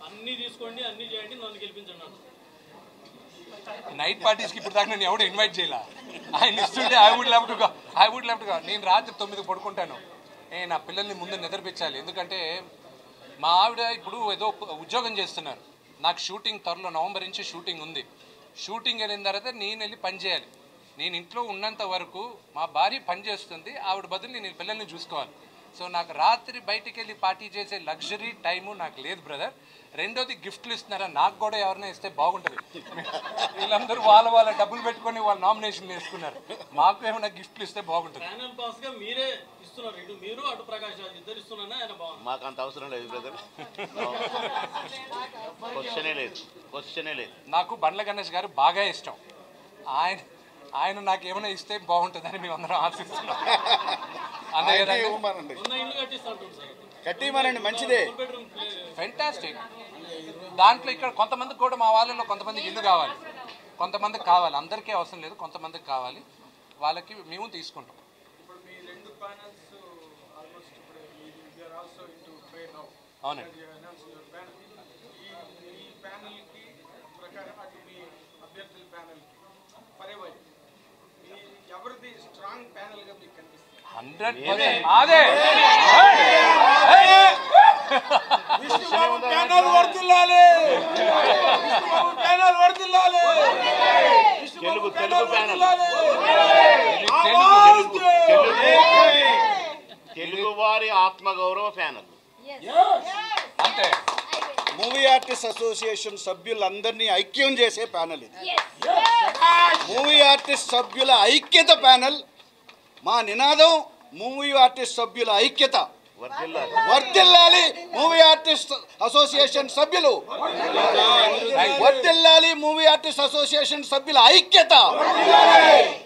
అన్ని తీసుకోండి అన్ని చేయండి నన్ను గెలిపించండి అంటారు నైట్ పార్టీస్కి ఇప్పుడు దాకా నేను ఎవడు ఇన్వైట్ చేయాల ఆయన ఇస్తుంటే I would love to go I would love to go నేను రాత్రి తొమ్మిది పడుకుంటాను ఏ నా పిల్లల్ని ముందు నిద్రపించాలి ఎందుకంటే మా ఆవిడ ఇప్పుడు ఏదో ఉద్యోగం చేస్తున్నారు నాకు షూటింగ్ త్వరలో నవంబర్ నుంచి షూటింగ్ ఉంది షూటింగ్ వెళ్ళిన తర్వాత నేను వెళ్ళి పని చేయాలి నేను ఇంట్లో ఉన్నంత వరకు మా భార్య పని చేస్తుంది ఆవిడ బదులు నేను పిల్లల్ని చూసుకోవాలి సో నాకు రాత్రి బయటికి వెళ్ళి పార్టీ చేసే లగ్జరీ టైము నాకు లేదు బ్రదర్ రెండోది గిఫ్ట్లు ఇస్తున్నారా నాకు కూడా ఎవరైనా ఇస్తే బాగుంటుంది వీళ్ళందరూ వాళ్ళ వాళ్ళ డబ్బులు పెట్టుకొని వాళ్ళ నామినేషన్ వేసుకున్నారు మాకు ఏమైనా గిఫ్ట్లు ఇస్తే బాగుంటుంది ప్యానల్ పాస్ గా మీరే ఇస్తున్నారు ఇటు మీరు అటు ప్రకాష్ రాజ్ ఇద్దరు ఇస్తున్నారని ఆయన బాగుంది మాకు అంత అవసరం లేదు బ్రదర్ క్వశ్చనే లేదు క్వశ్చనే లేదు నాకు బండ్ల గణేష్ గారు బాగా ఇష్టం ఆయన ఆయన నాకు ఏమైనా ఇస్తే బాగుంటుందని మేము అందరం ఆశిస్తున్నాం అంతే ఆయనకే కదండి ఇవ్వమనండి ఉన్న ఇల్లు కట్టిస్తుంటారు సార్ కట్టిమనండి మంచిదే డబుల్ బెడ్రూమ్ ఫెంటాస్టిక్ దాంట్లో ఇక్కడ కొంతమందికి కూడా మా వాళ్ళలో కొంతమందికి ఇల్లు కావాలి కొంతమందికి కావాలి అందరికీ అవసరం లేదు కొంతమందికి కావాలి వాళ్ళకి మేము తీసుకుంటాం ఇప్పుడు మీ రెండు ప్యానల్స్ ఆల్మోస్ట్ ఇప్పుడు you are also into pray now అవునండి అనౌన్స్ యువర్ ప్యానల్ ఈ ఈ ప్యానల్కి ప్రకారం అటు మీ అభ్యర్థుల ప్యానల్కి పరేవాయి మీ ఎవరిది స్ట్రాంగ్ ప్యానల్గా మీకు కనిపిస్తుంది హండ్రెడ్ పర్సెంట్ అదే ప్యానల్ వర్దిల్లాలి ప్యానల్ వర్దిల్లాలి తెలుగు తెలుగు ప్యానల్ తెలుగు వారి ఆత్మగౌరవ ప్యానల్ అంతే మూవీ ఆర్టిస్ట్ అసోసియేషన్ సభ్యులందరినీ ఐక్యం చేసే ప్యానల్ ఇది మూవీ ఆర్టిస్ట్ సభ్యుల ఐక్యత ప్యానల్ మా నినాదం మూవీ ఆర్టిస్ట్ సభ్యుల ఐక్యత వర్ధిల్లాలి వర్దిల్లాలి మూవీ ఆర్టిస్ట్ అసోసియేషన్ సభ్యులు వర్దిల్లాలి మూవీ ఆర్టిస్ట్ అసోసియేషన్ సభ్యుల ఐక్యత